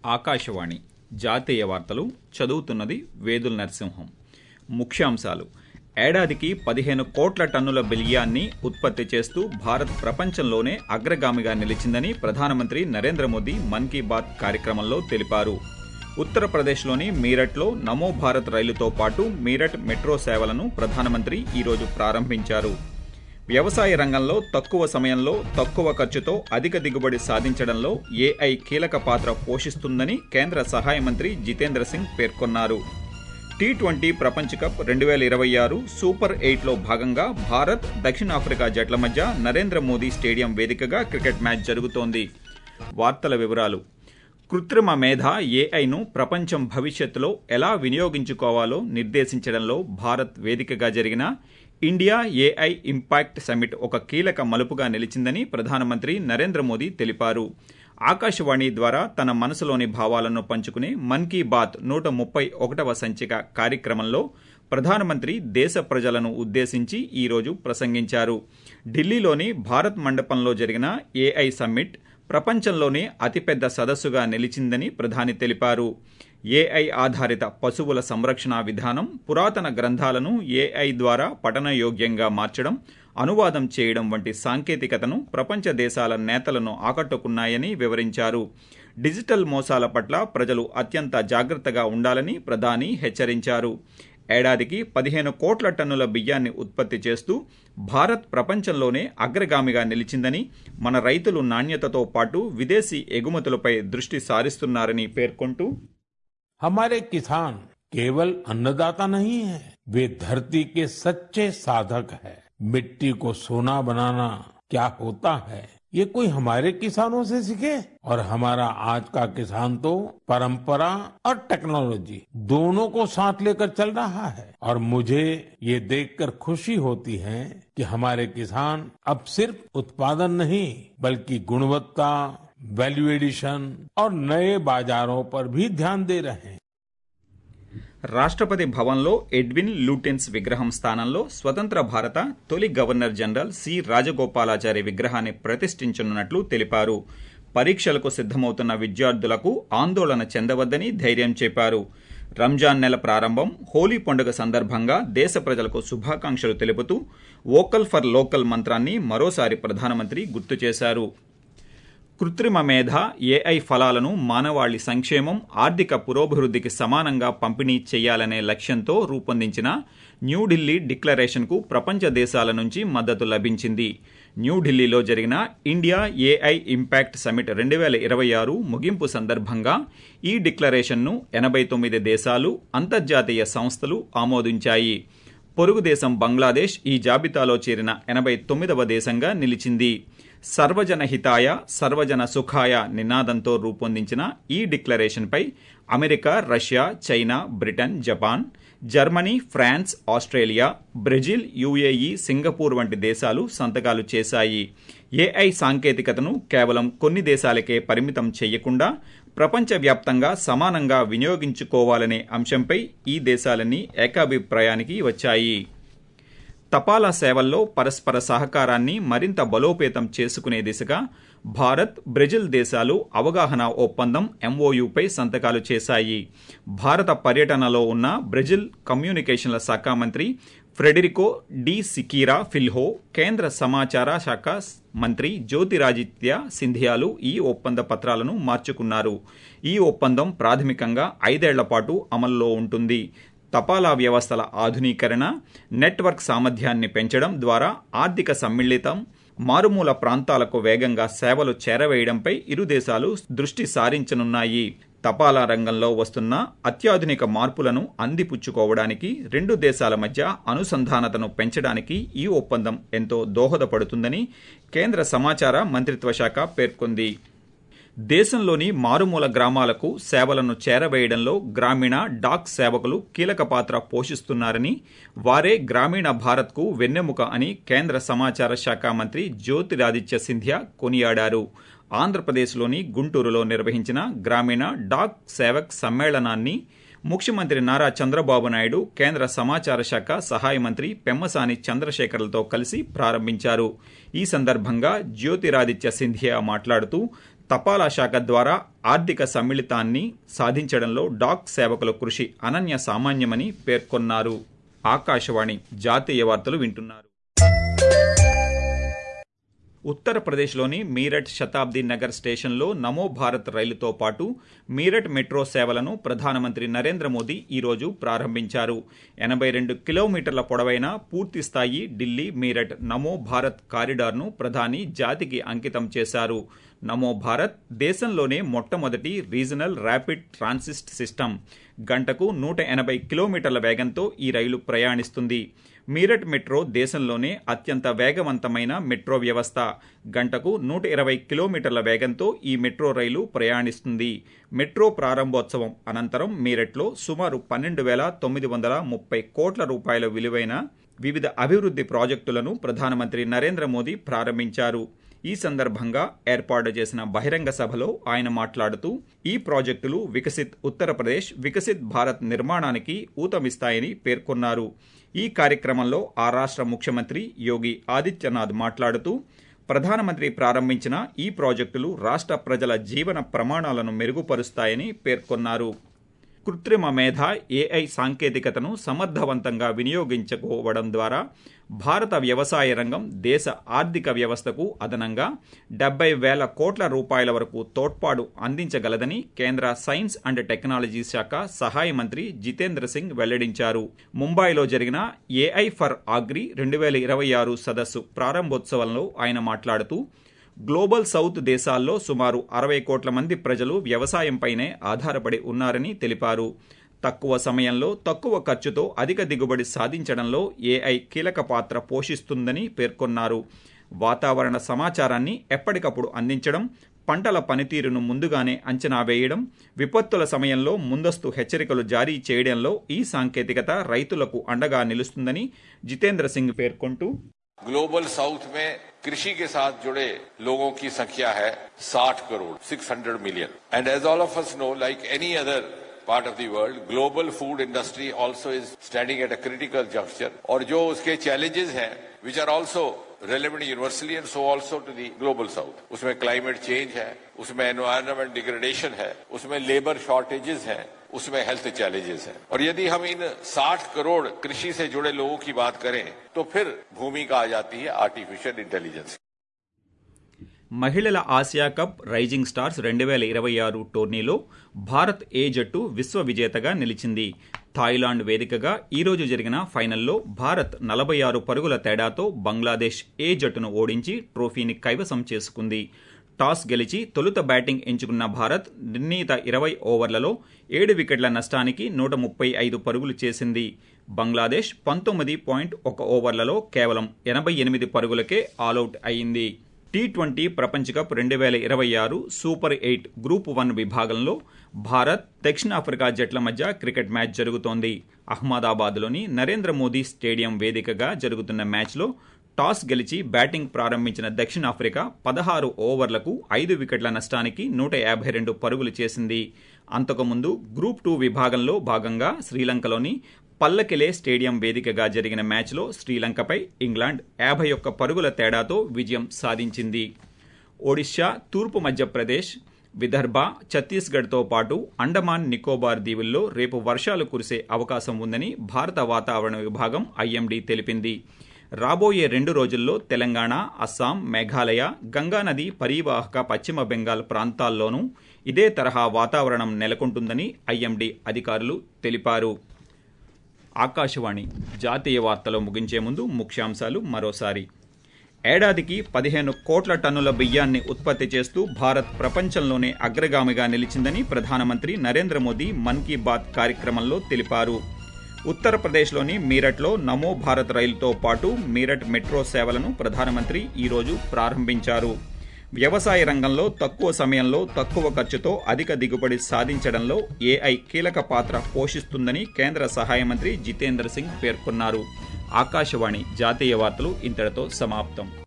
ఆకాశవాణి జాతీయ వార్తలు చదువుతున్నది వేదుల నరసింహం ముఖ్యాంశాలు ఏడాదికి పదిహేను కోట్ల టన్నుల బిలియాన్ని ఉత్పత్తి చేస్తూ భారత్ ప్రపంచంలోనే అగ్రగామిగా నిలిచిందని ప్రధానమంత్రి నరేంద్ర మోదీ మన్ కీ బాత్ కార్యక్రమంలో తెలిపారు ఉత్తరప్రదేశ్లోని మీరట్లో నమో భారత్ రైలుతో పాటు మీరట్ మెట్రో సేవలను ప్రధానమంత్రి ఈరోజు ప్రారంభించారు వ్యవసాయ రంగంలో తక్కువ సమయంలో తక్కువ ఖర్చుతో అధిక దిగుబడి సాధించడంలో ఏఐ కీలక పాత్ర పోషిస్తుందని కేంద్ర సహాయ మంత్రి జితేంద్ర సింగ్ పేర్కొన్నారు టీ ట్వంటీ ప్రపంచ కప్ రెండు వేల ఇరవై ఆరు సూపర్ ఎయిట్లో భాగంగా భారత్ దక్షిణాఫ్రికా జట్ల మధ్య నరేంద్ర మోదీ స్టేడియం వేదికగా క్రికెట్ మ్యాచ్ జరుగుతోంది వార్తల వివరాలు కృత్రిమ మేధ ఏఐను ప్రపంచం భవిష్యత్తులో ఎలా వినియోగించుకోవాలో నిర్దేశించడంలో భారత్ వేదికగా జరిగిన ఇండియా ఏఐ ఇంపాక్ట్ సమ్మిట్ ఒక కీలక మలుపుగా నిలిచిందని ప్రధానమంత్రి నరేంద్ర మోదీ తెలిపారు ఆకాశవాణి ద్వారా తన మనసులోని భావాలను పంచుకునే మన్ కీ బాత్ నూట ముప్పై ఒకటవ సంచిక కార్యక్రమంలో ప్రధానమంత్రి దేశ ప్రజలను ఉద్దేశించి ఈరోజు ప్రసంగించారు ఢిల్లీలోని భారత్ మండపంలో జరిగిన ఏఐ సమ్మిట్ ప్రపంచంలోనే అతిపెద్ద సదస్సుగా నిలిచిందని ప్రధాని తెలిపారు ఏఐ ఆధారిత పశువుల సంరక్షణ విధానం పురాతన గ్రంథాలను ఏఐ ద్వారా పఠనయోగ్యంగా మార్చడం అనువాదం చేయడం వంటి సాంకేతికతను ప్రపంచ దేశాల నేతలను ఆకట్టుకున్నాయని వివరించారు డిజిటల్ మోసాల పట్ల ప్రజలు అత్యంత జాగ్రత్తగా ఉండాలని ప్రధాని హెచ్చరించారు ఏడాదికి పదిహేను కోట్ల టన్నుల బియ్యాన్ని ఉత్పత్తి చేస్తూ భారత్ ప్రపంచంలోనే అగ్రగామిగా నిలిచిందని మన రైతులు నాణ్యతతో పాటు విదేశీ ఎగుమతులపై దృష్టి సారిస్తున్నారని పేర్కొంటూ हमारे किसान केवल अन्नदाता नहीं है वे धरती के सच्चे साधक है मिट्टी को सोना बनाना क्या होता है ये कोई हमारे किसानों से सीखे और हमारा आज का किसान तो परंपरा और टेक्नोलॉजी दोनों को साथ लेकर चल रहा है और मुझे ये देखकर खुशी होती है कि हमारे किसान अब सिर्फ उत्पादन नहीं बल्कि गुणवत्ता वैल्यू एडिशन और नए बाजारों पर भी ध्यान दे रहे हैं రాష్ట్రపతి భవన్లో ఎడ్విన్ లూటెన్స్ విగ్రహం స్థానంలో స్వతంత్ర భారత తొలి గవర్నర్ జనరల్ సి రాజగోపాలాచారి విగ్రహాన్ని ప్రతిష్ఠించనున్నట్లు తెలిపారు పరీక్షలకు సిద్దమవుతున్న విద్యార్థులకు ఆందోళన చెందవద్దని ధైర్యం చెప్పారు రంజాన్ నెల ప్రారంభం హోలీ పండుగ సందర్భంగా దేశ ప్రజలకు శుభాకాంక్షలు తెలుపుతూ వోకల్ ఫర్ లోకల్ మంత్రాన్ని మరోసారి ప్రధానమంత్రి గుర్తు చేశారు కృత్రిమ మేధ ఏఐ ఫలాలను మానవాళి సంక్షేమం ఆర్థిక పురోభివృద్ధికి సమానంగా పంపిణీ చేయాలనే లక్ష్యంతో రూపొందించిన న్యూఢిల్లీ డిక్లరేషన్కు ప్రపంచ దేశాల నుంచి మద్దతు లభించింది న్యూఢిల్లీలో జరిగిన ఇండియా ఏఐ ఇంపాక్ట్ సమిట్ రెండు వేల ఇరవై ఆరు ముగింపు సందర్భంగా ఈ డిక్లరేషన్ను ఎనభై తొమ్మిది దేశాలు అంతర్జాతీయ సంస్థలు ఆమోదించాయి పొరుగు దేశం బంగ్లాదేశ్ ఈ జాబితాలో చేరిన ఎనభై తొమ్మిదవ దేశంగా నిలిచింది సర్వజన హితాయ సర్వజన సుఖాయ నినాదంతో రూపొందించిన ఈ డిక్లరేషన్పై America Russia China Britain Japan Germany France Australia Brazil UAE Singapore వంటి దేశాలు సంతకాలు చేశాయి ఏఐ సాంకేతికతను కేవలం కొన్ని దేశాలకే పరిమితం చేయకుండా ప్రపంచవ్యాప్తంగా సమానంగా వినియోగించుకోవాలనే అంశంపై ఈ దేశాలన్నీ ఏకాభిప్రాయానికి వచ్చాయి తపాలా సేవల్లో పరస్పర సహకారాన్ని మరింత బలోపేతం చేసుకునే దిశగా భారత్ బ్రెజిల్ దేశాలు అవగాహన ఒప్పందం ఎంఓయూపై సంతకాలు చేశాయి భారత పర్యటనలో ఉన్న బ్రెజిల్ కమ్యూనికేషన్ల శాఖ మంత్రి ఫ్రెడరికో డి సికీరా ఫిల్హో కేంద్ర సమాచార శాఖ మంత్రి జ్యోతిరాదిత్య సింధియాలు ఈ ఒప్పంద పత్రాలను మార్చుకున్నారు ఈ ఒప్పందం ప్రాథమికంగా ఐదేళ్ల పాటు అమల్లో ఉంటుంది తపాలా వ్యవస్థల ఆధునీకరణ నెట్వర్క్ సామర్థ్యాన్ని పెంచడం ద్వారా ఆర్థిక సమ్మిళితం మారుమూల ప్రాంతాలకు వేగంగా సేవలు చేరవేయడంపై ఇరు దేశాలు దృష్టి సారించనున్నాయి తపాలా రంగంలో వస్తున్న అత్యాధునిక మార్పులను అందిపుచ్చుకోవడానికి రెండు దేశాల మధ్య అనుసంధానతను పెంచడానికి ఈ ఒప్పందం ఎంతో దోహదపడుతుందని కేంద్ర సమాచార మంత్రిత్వ శాఖ పేర్కొంది దేశంలోని మారుమూల గ్రామాలకు సేవలను చేరవేయడంలో గ్రామీణ డాక్ సేవకులు కీలక పాత్ర పోషిస్తున్నారని వారే గ్రామీణ భారత్కు వెన్నెముక అని కేంద్ర సమాచార శాఖ మంత్రి జ్యోతిరాదిత్య సింధియా కొనియాడారు ఆంధ్రప్రదేశ్లోని గుంటూరులో నిర్వహించిన గ్రామీణ డాక్ సేవక్ సమ్మేళనాన్ని ముఖ్యమంత్రి నారా చంద్రబాబు నాయుడు కేంద్ర సమాచార శాఖ సహాయ మంత్రి పెమ్మసాని చంద్రశేఖర్లతో కలిసి ప్రారంభించారు ఈ సందర్భంగా జ్యోతిరాదిత్య సింధియా మాట్లాడుతూ తపాలా శాఖ ద్వారా ఆర్థిక సమ్మిళితాన్ని సాధించడంలో డాక్ సేవకుల కృషి అనన్య సామాన్యమని పేర్కొన్నారు ఆకాశవాణి జాతీయ వార్తలు వింటున్నారు ఉత్తరప్రదేశ్లోని మీరట్ శతాబ్ది నగర్ స్టేషన్లో నమో భారత్ రైలుతో పాటు మీరట్ మెట్రో సేవలను ప్రధానమంత్రి నరేంద్ర మోదీ ఈరోజు ప్రారంభించారు ఎనభై రెండు కిలోమీటర్ల పొడవైన పూర్తిస్థాయి ఢిల్లీ మీరట్ నమో భారత్ కారిడార్ను ప్రధాని జాతికి అంకితం చేశారు నమో భారత్ దేశంలోనే మొట్టమొదటి రీజనల్ ర్యాపిడ్ ట్రాన్సిస్ట్ సిస్టమ్ గంటకు నూట ఎనభై కిలోమీటర్ల వేగంతో ఈ రైలు ప్రయాణిస్తుంది మీరట్ మెట్రో దేశంలోనే అత్యంత వేగవంతమైన మెట్రో వ్యవస్థ గంటకు నూట ఇరవై కిలోమీటర్ల వేగంతో ఈ మెట్రో రైలు ప్రయాణిస్తుంది మెట్రో ప్రారంభోత్సవం అనంతరం మీరట్లో సుమారు పన్నెండు వేల తొమ్మిది వందల ముప్పై కోట్ల రూపాయల విలువైన వివిధ అభివృద్ధి ప్రాజెక్టులను ప్రధానమంత్రి నరేంద్ర మోదీ ప్రారంభించారు ఈ సందర్భంగా ఏర్పాటు చేసిన బహిరంగ సభలో ఆయన మాట్లాడుతూ ఈ ప్రాజెక్టులు వికసిత్ ఉత్తరప్రదేశ్ వికసిత్ భారత్ నిర్మాణానికి ఊతమిస్తాయని పేర్కొన్నారు ఈ కార్యక్రమంలో ఆ రాష్ట్ర ముఖ్యమంత్రి యోగి ఆదిత్యనాథ్ మాట్లాడుతూ ప్రధానమంత్రి ప్రారంభించిన ఈ ప్రాజెక్టులు రాష్ట్ర ప్రజల జీవన ప్రమాణాలను మెరుగుపరుస్తాయని పేర్కొన్నారు కృత్రిమ మేధ ఏఐ సాంకేతికతను సమర్థవంతంగా వినియోగించుకోవడం ద్వారా భారత వ్యవసాయ రంగం దేశ ఆర్థిక వ్యవస్థకు అదనంగా డెబ్బై వేల కోట్ల రూపాయల వరకు తోడ్పాటు అందించగలదని కేంద్ర సైన్స్ అండ్ టెక్నాలజీ శాఖ సహాయ మంత్రి జితేంద్ర సింగ్ వెల్లడించారు ముంబైలో జరిగిన ఏఐ ఫర్ ఆగ్రి రెండు వేల ఇరవై ఆరు సదస్సు ప్రారంభోత్సవంలో ఆయన మాట్లాడుతూ గ్లోబల్ సౌత్ దేశాల్లో సుమారు అరవై కోట్ల మంది ప్రజలు వ్యవసాయంపైనే ఆధారపడి ఉన్నారని తెలిపారు తక్కువ సమయంలో తక్కువ ఖర్చుతో అధిక దిగుబడి సాధించడంలో ఏఐ కీలక పాత్ర పోషిస్తుందని పేర్కొన్నారు వాతావరణ సమాచారాన్ని ఎప్పటికప్పుడు అందించడం పంటల పనితీరును ముందుగానే అంచనా వేయడం విపత్తుల సమయంలో ముందస్తు హెచ్చరికలు జారీ చేయడంలో ఈ సాంకేతికత రైతులకు అండగా నిలుస్తుందని జితేంద్ర సింగ్ పేర్కొంటూ ग्लोबल साउथ में कृषि के साथ जुड़े लोगों की संख्या है 60 crore 600 million and as all of us know like any other part of the world global food industry also is standing at a critical juncture और जो उसके challenges हैं which are also relevant universally and so also to the global south उसमें climate change है उसमें environment degradation है उसमें labor shortages हैं उसमें हेल्थ चैलेंजेस हैं और यदि हम इन 60 करोड़ कृषि से जुड़े लोगों की बात करें तो फिर भूमिका आ जाती है आर्टिफिशियल इंटेलिजेंस మహిళల ఆసియా కప్ రైజింగ్ స్టార్స్ రెండు వేల ఇరవై ఆరు టోర్నీలో భారత్ ఏ జట్టు విశ్వ విజేతగా నిలిచింది థాయిలాండ్ వేదికగా ఈరోజు జరిగిన ఫైనల్లో భారత్ నలభై ఆరు పరుగుల తేడాతో బంగ్లాదేశ్ ఏ జట్టును ఓడించి ట్రోఫీని కైవసం చేసుకుంది టాస్ గెలిచి తొలుత బ్యాటింగ్ ఎంచుకున్న భారత్ నిర్ణీత ఇరవై ఓవర్లలో ఏడు వికెట్ల నష్టానికి నూట ముప్పై ఐదు పరుగులు చేసింది బంగ్లాదేశ్ పంతొమ్మిది పాయింట్ ఒక ఓవర్లలో కేవలం ఎనభై ఎనిమిది పరుగులకే ఆలౌట్ అయింది టీ ట్వంటీ ప్రపంచ కప్ రెండు వేల ఇరవై ఆరు సూపర్ ఎయిట్ గ్రూప్ వన్ విభాగంలో భారత్ దక్షిణాఫ్రికా జట్ల మధ్య క్రికెట్ మ్యాచ్ జరుగుతోంది అహ్మదాబాద్లోని నరేంద్ర మోదీ స్టేడియం వేదికగా జరుగుతున్న మ్యాచ్లో టాస్ గెలిచి బ్యాటింగ్ ప్రారంభించిన దక్షిణాఫ్రికా పదహారు ఓవర్లకు ఐదు వికెట్ల నష్టానికి నూట యాభై రెండు పరుగులు చేసింది అంతకుముందు గ్రూప్ టూ విభాగంలో భాగంగా శ్రీలంకలోని పల్లకిలే స్టేడియం వేదికగా జరిగిన మ్యాచ్లో శ్రీలంకపై ఇంగ్లాండ్ యాభై ఒక్క పరుగుల తేడాతో విజయం సాధించింది ఒడిశా తూర్పు మధ్యప్రదేశ్ విదర్భ ఛత్తీస్గఢ్తో పాటు అండమాన్ నికోబార్ దీవుల్లో రేపు వర్షాలు కురిసే అవకాశం ఉందని భారత వాతావరణ విభాగం ఐఎండీ తెలిపింది రాబోయే రెండు రోజుల్లో తెలంగాణ అస్సాం మేఘాలయ గంగానది పరీవాహక పశ్చిమ బెంగాల్ ప్రాంతాల్లోనూ ఇదే తరహా వాతావరణం నెలకొంటుందని ఐఎండీ అధికారులు తెలిపారు ఆకాశవాణి జాతీయ వార్తలు ముగించే ముందు ముఖ్యాంశాలు మరోసారి ఏడాదికి పదిహేను కోట్ల టన్నుల బియ్యాన్ని ఉత్పత్తి చేస్తూ భారత్ ప్రపంచంలోనే అగ్రగామిగా నిలిచిందని ప్రధానమంత్రి నరేంద్ర మోదీ మన్ కీ బాత్ కార్యక్రమంలో తెలిపారు ఉత్తరప్రదేశ్లోని మీరట్లో నమో భారత్ రైలుతో పాటు మీరట్ మెట్రో సేవలను ప్రధానమంత్రి ఈరోజు ప్రారంభించారు వ్యవసాయ రంగంలో తక్కువ సమయంలో తక్కువ ఖర్చుతో అధిక దిగుబడి సాధించడంలో ఏఐ కీలక పాత్ర పోషిస్తుందని కేంద్ర సహాయ మంత్రి జితేంద్ర సింగ్ పేర్కొన్నారు ఆకాశవాణి జాతీయ వార్తలు ఇంతటితో సమాప్తం